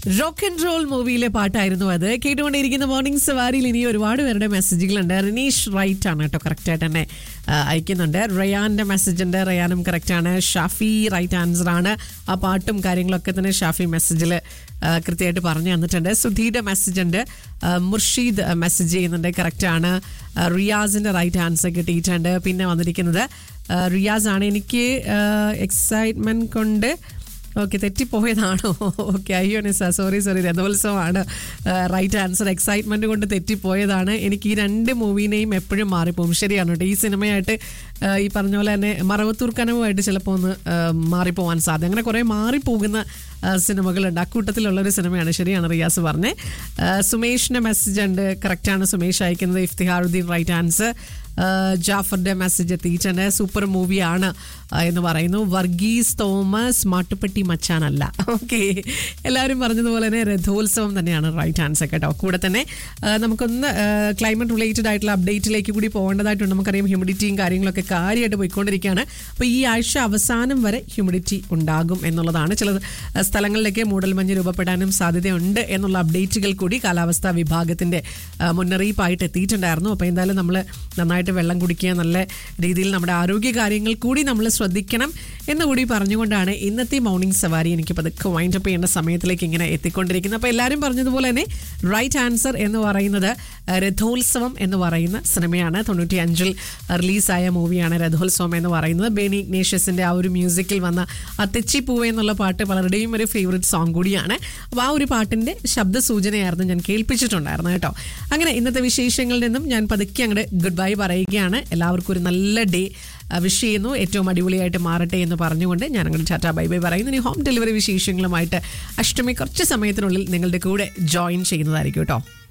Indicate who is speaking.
Speaker 1: rock and role മൂവിയിലെ പാട്ടായിരുന്നു അത് കേട്ടുകൊണ്ടിരിക്കുന്ന മോർണിംഗ് സവാരിയിൽ ഇനി ഒരുപാട് പേരുടെ മെസ്സേജുകളുണ്ട് റിനീഷ് റൈറ്റ് ആണ് കേട്ടോ കറക്റ്റായിട്ട് തന്നെ ആ, അയക്കുന്നുണ്ട് റയാന്റെ മെസ്സേജ് ഉണ്ട് റയാനും കറക്റ്റ് ആണ് ഷാഫി റൈറ്റ് ആൻസർ ആണ് ആ പാട്ടും കാര്യങ്ങളൊക്കെ തന്നെ ഷാഫി മെസ്സേജിൽ കൃത്യമായിട്ട് പറഞ്ഞു തന്നിട്ടുണ്ട് സുധീയുടെ മെസ്സേജ് ഉണ്ട് ആ, മുർഷീദ് മെസ്സേജ് ചെയ്യുന്നുണ്ട് കറക്റ്റ് ആണ് ആ, റിയാസിന്റെ റൈറ്റ് ആൻസർ കിട്ടിയിട്ടുണ്ട് പിന്നെ വന്നിരിക്കുന്നത് ആ, റിയാസ് ആണ് എനിക്ക് എക്സൈറ്റ്മെന്റ് കൊണ്ട് ഓക്കെ തെറ്റിപ്പോയതാണോ ഓക്കെ അയ്യോ നിസ സോറി സോറി രഥോത്സവമാണ് റൈറ്റ് ആൻസർ എക്സൈറ്റ്മെന്റ് കൊണ്ട് തെറ്റിപ്പോയതാണ് എനിക്ക് ഈ രണ്ട് മൂവീനെയും എപ്പോഴും മാറിപ്പോകും ശരിയാണ് കേട്ടോ ഈ സിനിമയായിട്ട് ആ, ഈ പറഞ്ഞ പോലെ തന്നെ മറവത്തൂർ കനവുമായിട്ട് ചിലപ്പോൾ ഒന്ന് ആ, മാറിപ്പോവാൻ സാധ്യത അങ്ങനെ കുറേ മാറിപ്പോകുന്ന ആ, സിനിമകളുണ്ട് അക്കൂട്ടത്തിലുള്ള ഒരു സിനിമയാണ് ശരിയാണ് റിയാസ് പറഞ്ഞേ ആ, സുമേഷിന്റെ മെസ്സേജ് ഉണ്ട് കറക്റ്റാണ് സുമേഷ് അയക്കുന്നത് ഇഫ്തിഹാറുദ്ദീൻ റൈറ്റ് ആൻസർ ജാഫറിന്റെ മെസ്സേജ് എത്തിയിട്ടുണ്ട് സൂപ്പർ മൂവിയാണ് ആ, എന്ന് പറയുന്നു വർഗീസ് തോമസ് മാട്ടുപ്പെട്ടി മച്ചാനല്ല ഓക്കെ എല്ലാവരും പറഞ്ഞതുപോലെ തന്നെ രഥോത്സവം തന്നെയാണ് റൈറ്റ് ആൻസർ കേട്ടോ കൂടെ തന്നെ ആ, നമുക്കൊന്ന് ക്ലൈമറ്റ് റിലേറ്റഡ് ആയിട്ടുള്ള അപ്ഡേറ്റിലേക്ക് കൂടി പോകേണ്ടതായിട്ടുണ്ട് നമുക്കറിയാം ഹ്യൂമിഡിറ്റിയും കാര്യങ്ങളൊക്കെ കാര്യമായിട്ട് പോയിക്കൊണ്ടിരിക്കുകയാണ് അപ്പോൾ ഈ ആഴ്ച അവസാനം വരെ ഹ്യൂമിഡിറ്റി ഉണ്ടാകും എന്നുള്ളതാണ് ചില ആ, സ്ഥലങ്ങളിലേക്ക് മൂടൽമഞ്ഞ് രൂപപ്പെടാനും സാധ്യതയുണ്ട് എന്നുള്ള അപ്ഡേറ്റുകൾ കൂടി കാലാവസ്ഥാ വിഭാഗത്തിന്റെ ആ, മുന്നറിയിപ്പായിട്ട് എത്തിയിട്ടുണ്ടായിരുന്നു അപ്പോൾ എന്തായാലും നമ്മൾ നന്നായിട്ട് വെള്ളം കുടിക്കുക നല്ല രീതിയിൽ നമ്മുടെ ആരോഗ്യ കാര്യങ്ങൾ കൂടി നമ്മൾ ശ്രദ്ധിക്കണം എന്ന് കൂടി പറഞ്ഞുകൊണ്ടാണ് ഇന്നത്തെ മോർണിംഗ് സവാരി എനിക്ക് പതുക്കെ വൈൻഡ് അപ്പ് ചെയ്യേണ്ട സമയത്തിലേക്ക് ഇങ്ങനെ എത്തിക്കൊണ്ടിരിക്കുന്നത് അപ്പോൾ എല്ലാവരും പറഞ്ഞതുപോലെ തന്നെ റൈറ്റ് ആൻസർ എന്ന് പറയുന്നത് ആ, രഥോത്സവം എന്ന് പറയുന്ന സിനിമയാണ് തൊണ്ണൂറ്റി അഞ്ചിൽ റിലീസായ മൂവിയാണ് രഥോത്സവം എന്ന് പറയുന്നത് ബേണി ഇഗ്നേഷ്യസിന്റെ ആ ഒരു മ്യൂസിക്കിൽ വന്ന ആ തെച്ചിപ്പൂവേ എന്നുള്ള പാട്ട് പലരുടെയും ഒരു ഫേവറേറ്റ് സോങ് കൂടിയാണ് അപ്പോൾ ആ ഒരു പാട്ടിന്റെ ശബ്ദ സൂചനയായിരുന്നു ഞാൻ കേൾപ്പിച്ചിട്ടുണ്ടായിരുന്നു കേട്ടോ അങ്ങനെ ഇന്നത്തെ വിശേഷങ്ങളിൽ നിന്നും ഞാൻ പതുക്കെ അങ്ങോട്ട് ഗുഡ് ബൈ പറയുകയാണ് എല്ലാവർക്കും ഒരു നല്ല ഡേ വിഷ് ചെയ്യുന്നു ഏറ്റവും അടിപൊളിയായിട്ട് മാറട്ടെ എന്ന് പറഞ്ഞുകൊണ്ട് ഞാൻ അങ്ങോട്ട് ടാറ്റ ബൈ ബൈ പറയുന്നു ഇനി ഹോം ഡെലിവറി വിശേഷങ്ങളുമായിട്ട് അഷ്ടമി കുറച്ച് സമയത്തിനുള്ളിൽ നിങ്ങളുടെ കൂടെ ജോയിൻ ചെയ്യുന്നതായിരിക്കും കേട്ടോ